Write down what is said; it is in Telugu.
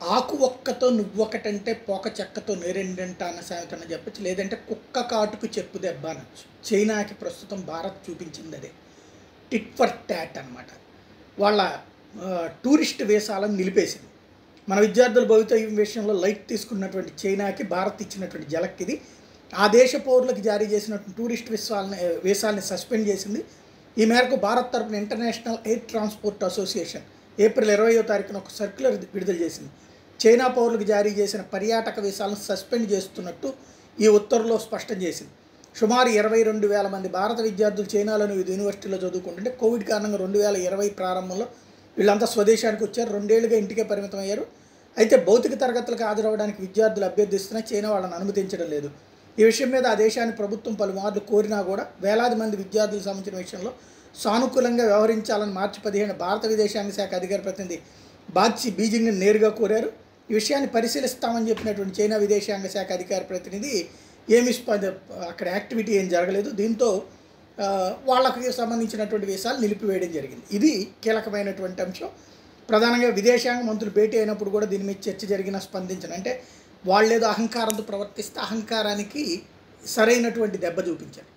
ఆకు ఒక్కతో నువ్వొకటంటే పోక చెక్కతో నేరెండంట అన్న సామెతను చెప్పచ్చు లేదంటే కుక్క కాటుకు చెప్పు దెబ్బ అనొచ్చు చైనాకి ప్రస్తుతం భారత్ చూపించింది అదే టిట్ ఫర్ ట్యాట్ అనమాట వాళ్ళ ఆ, టూరిస్ట్ వీసాలను నిలిపేసింది మన విద్యార్థుల భవితవ్యం విషయంలో లైట్ తీసుకున్నటువంటి చైనాకి భారత్ ఇచ్చినటువంటి జలక్ ఇది ఆ దేశ పౌరులకు జారీ చేసినటువంటి టూరిస్ట్ వీసాలని వీసాలని సస్పెండ్ చేసింది ఈ మేరకు భారత్ తరపున international air transport association April ఇరవయో తారీఖున ఒక సర్క్యులర్ విడుదల చేసింది చైనా పౌరులకు జారీ చేసిన పర్యాటక వీసాలను సస్పెండ్ చేస్తున్నట్టు ఈ ఉత్తర్వులో స్పష్టం చేసింది సుమారు ఇరవై రెండు వేల మంది భారత విద్యార్థులు చైనాలోని వివిధ యూనివర్సిటీలో చదువుకుంటుంటే కోవిడ్ కారణంగా రెండు వేల ఇరవై ప్రారంభంలో వీళ్ళంతా స్వదేశానికి వచ్చారు రెండేళ్లుగా ఇంటికే పరిమితం అయ్యారు అయితే భౌతిక తరగతులకు హాజరవడానికి విద్యార్థులు అభ్యర్థిస్తున్నా చైనా వాళ్ళని అనుమతించడం లేదు ఈ విషయం మీద ఆ దేశాన్ని ప్రభుత్వం పలుమార్లు కోరినా కూడా వేలాది మంది విద్యార్థులకు సంబంధించిన విషయంలో సానుకూలంగా వ్యవహరించాలని మార్చి పదిహేను భారత విదేశాంగ శాఖ అధికార ప్రతినిధి బాగ్చి బీజింగ్ని నేరుగా కోరారు ఈ విషయాన్ని పరిశీలిస్తామని చెప్పినటువంటి చైనా విదేశాంగ శాఖ అధికార ప్రతినిధి ఏమి స్పంద- అక్కడ యాక్టివిటీ ఏం జరగలేదు దీంతో ఆ, వాళ్ళకి సంబంధించినటువంటి వీసాలు నిలిపివేయడం జరిగింది ఇది కీలకమైనటువంటి అంశం ప్రధానంగా విదేశాంగ మంత్రులు భేటీ అయినప్పుడు కూడా దీని మీద చర్చ జరిగిన స్పందించను అంటే వాళ్ళేదో అహంకారంతో ప్రవర్తిస్తే అహంకారానికి సరైనటువంటి దెబ్బ చూపించారు